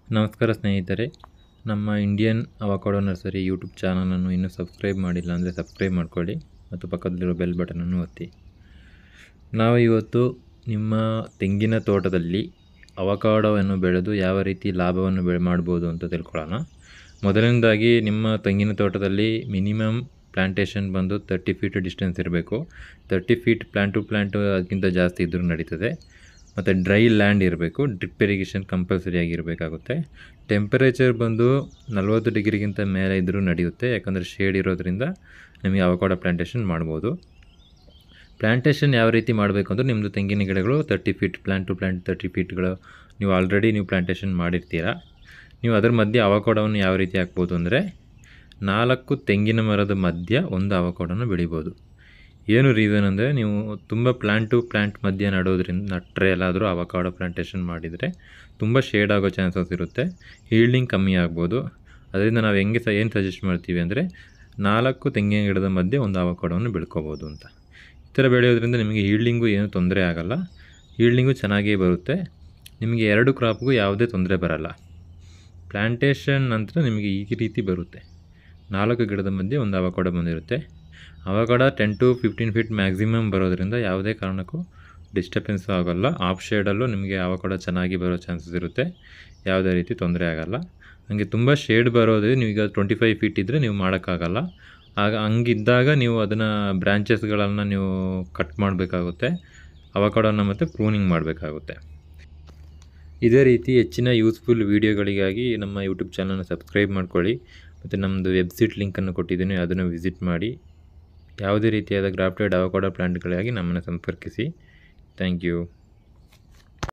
ನಮಸ್ಕಾರ ಸ್ನೇಹಿತರೆ ನಮ್ಮ ಇಂಡಿಯನ್ ಅವಕಾಡೋ ನರ್ಸರಿ ಯೂಟ್ಯೂಬ್ ಚಾನಲನ್ನು ಇನ್ನೂ ಸಬ್ಸ್ಕ್ರೈಬ್ ಮಾಡಿಲ್ಲ ಅಂದರೆ ಸಬ್ಸ್ಕ್ರೈಬ್ ಮಾಡ್ಕೊಳ್ಳಿ ಮತ್ತು ಪಕ್ಕದಲ್ಲಿರೋ ಬೆಲ್ ಬಟನನ್ನು ಒತ್ತಿ ನಾವು ಇವತ್ತು ನಿಮ್ಮ ತೆಂಗಿನ ತೋಟದಲ್ಲಿ ಅವಕಾಡೋವನ್ನು ಬೆಳೆದು ಯಾವ ರೀತಿ ಲಾಭವನ್ನು ಬೆಳೆ ಮಾಡ್ಬೋದು ಅಂತ ತಿಳ್ಕೊಳ್ಳೋಣ ಮೊದಲನೇದಾಗಿ ನಿಮ್ಮ ತೆಂಗಿನ ತೋಟದಲ್ಲಿ ಮಿನಿಮಮ್ ಪ್ಲ್ಯಾಂಟೇಷನ್ ಬಂದು ತರ್ಟಿ ಫೀಟ್ ಡಿಸ್ಟೆನ್ಸ್ ಇರಬೇಕು thirty feet plant to plant ಅದಕ್ಕಿಂತ ಜಾಸ್ತಿ ಇದ್ದರೂ ನಡೀತದೆ ಮತ್ತು ಡ್ರೈ ಲ್ಯಾಂಡ್ ಇರಬೇಕು ಡ್ರಿಪ್ ಇರಿಗೇಷನ್ ಕಂಪಲ್ಸರಿ ಆಗಿರಬೇಕಾಗುತ್ತೆ ಟೆಂಪರೇಚರ್ ಬಂದು ನಲ್ವತ್ತು ಡಿಗ್ರಿಗಿಂತ ಮೇಲೆ ಇದ್ದರೂ ನಡೆಯುತ್ತೆ ಯಾಕಂದರೆ ಶೇಡ್ ಇರೋದ್ರಿಂದ ನಿಮಗೆ ಅವಕಾಡೋ ಪ್ಲ್ಯಾಂಟೇಷನ್ ಮಾಡ್ಬೋದು ಪ್ಲ್ಯಾಂಟೇಷನ್ ಯಾವ ರೀತಿ ಮಾಡಬೇಕು ಅಂದರೆ ನಿಮ್ಮದು ತೆಂಗಿನ ಗಿಡಗಳು thirty feet plant to plant thirty ಫೀಟ್ಗಳು ನೀವು ಆಲ್ರೆಡಿ ನೀವು ಪ್ಲ್ಯಾಂಟೇಷನ್ ಮಾಡಿರ್ತೀರ ನೀವು ಅದ್ರ ಮಧ್ಯೆ ಅವಕಾಡೋವನ್ನು ಯಾವ ರೀತಿ ಹಾಕ್ಬೋದು ಅಂದರೆ ನಾಲ್ಕು ತೆಂಗಿನ ಮರದ ಮಧ್ಯ ಒಂದು ಅವಕಾಡೋನ ಬೆಳಿಬೋದು ಏನು ರೀಸನ್ ಅಂದರೆ ನೀವು ತುಂಬ ಪ್ಲ್ಯಾಂಟ್ ಟು ಪ್ಲ್ಯಾಂಟ್ ಮಧ್ಯೆ ನಡೋದ್ರಿಂದ ನಟ್ಟರೆ ಎಲ್ಲಾದರೂ ಅವಕಾಡೋ ಪ್ಲ್ಯಾಂಟೇಷನ್ ಮಾಡಿದರೆ ತುಂಬ ಶೇಡ್ ಆಗೋ ಚಾನ್ಸಸ್ ಇರುತ್ತೆ ಹೀಲ್ಡಿಂಗ್ ಕಮ್ಮಿ ಆಗ್ಬೋದು ಅದರಿಂದ ನಾವು ಹೆಂಗೆ ಸ ಏನು ಸಜೆಸ್ಟ್ ಮಾಡ್ತೀವಿ ಅಂದರೆ ನಾಲ್ಕು ತೆಂಗಿನ ಗಿಡದ ಮಧ್ಯೆ ಒಂದು ಅವಕಾಡೋವನ್ನು ಬೆಳ್ಕೊಬೋದು ಅಂತ ಈ ಥರ ಬೆಳೆಯೋದ್ರಿಂದ ನಿಮಗೆ ಹೀಲ್ಡಿಂಗು ಏನೂ ತೊಂದರೆ ಆಗಲ್ಲ ಹೀಲ್ಡಿಂಗು ಚೆನ್ನಾಗೇ ಬರುತ್ತೆ ನಿಮಗೆ ಎರಡು ಕ್ರಾಪ್ಗೂ ಯಾವುದೇ ತೊಂದರೆ ಬರಲ್ಲ ಪ್ಲ್ಯಾಂಟೇಷನ್ ನಂತರ ನಿಮಗೆ ಈ ರೀತಿ ಬರುತ್ತೆ ನಾಲ್ಕು ಗಿಡದ ಮಧ್ಯೆ ಒಂದು ಅವಕಾಡೋ ಬಂದಿರುತ್ತೆ avocado ten to fifteen feet maximum ಬರೋದ್ರಿಂದ ಯಾವುದೇ ಕಾರಣಕ್ಕೂ ಡಿಸ್ಟರ್ಬೆನ್ಸ್ ಆಗೋಲ್ಲ ಆಫ್ ಶೇಡಲ್ಲೂ ನಿಮಗೆ ಅವಕಾಡ ಚೆನ್ನಾಗಿ ಬರೋ ಚಾನ್ಸಸ್ ಇರುತ್ತೆ ಯಾವುದೇ ರೀತಿ ತೊಂದರೆ ಆಗೋಲ್ಲ ಹಾಗೆ ತುಂಬ ಶೇಡ್ ಬರೋದೇ ನೀವೀಗ ಟ್ವೆಂಟಿ ಫೈವ್ ಫೀಟ್ ಇದ್ದರೆ ನೀವು ಮಾಡೋಕ್ಕಾಗಲ್ಲ ಆಗ ಹಂಗಿದ್ದಾಗ ನೀವು ಅದನ್ನು ಬ್ರ್ಯಾಂಚಸ್ಗಳನ್ನು ನೀವು ಕಟ್ ಮಾಡಬೇಕಾಗುತ್ತೆ ಅವಕಾಡೋನ ಮತ್ತು ಪ್ರೂನಿಂಗ್ ಮಾಡಬೇಕಾಗುತ್ತೆ ಇದೇ ರೀತಿ ಹೆಚ್ಚಿನ ಯೂಸ್ಫುಲ್ ವೀಡಿಯೋಗಳಿಗಾಗಿ ನಮ್ಮ ಯೂಟ್ಯೂಬ್ ಚಾನಲ್ನ ಸಬ್ಸ್ಕ್ರೈಬ್ ಮಾಡ್ಕೊಳ್ಳಿ ಮತ್ತು ನಮ್ಮದು ವೆಬ್ಸೈಟ್ ಲಿಂಕನ್ನು ಕೊಟ್ಟಿದ್ದೀನಿ ಅದನ್ನು ವಿಸಿಟ್ ಮಾಡಿ ಯಾವುದೇ ರೀತಿಯಾದ ಗ್ರಾಫ್ಟೆಡ್ ಅವಕಾಡೋ ಪ್ಲಾಂಟ್ಗಳಿಗಾಗಿ ನಮ್ಮನ್ನು ಸಂಪರ್ಕಿಸಿ ಥ್ಯಾಂಕ್ ಯು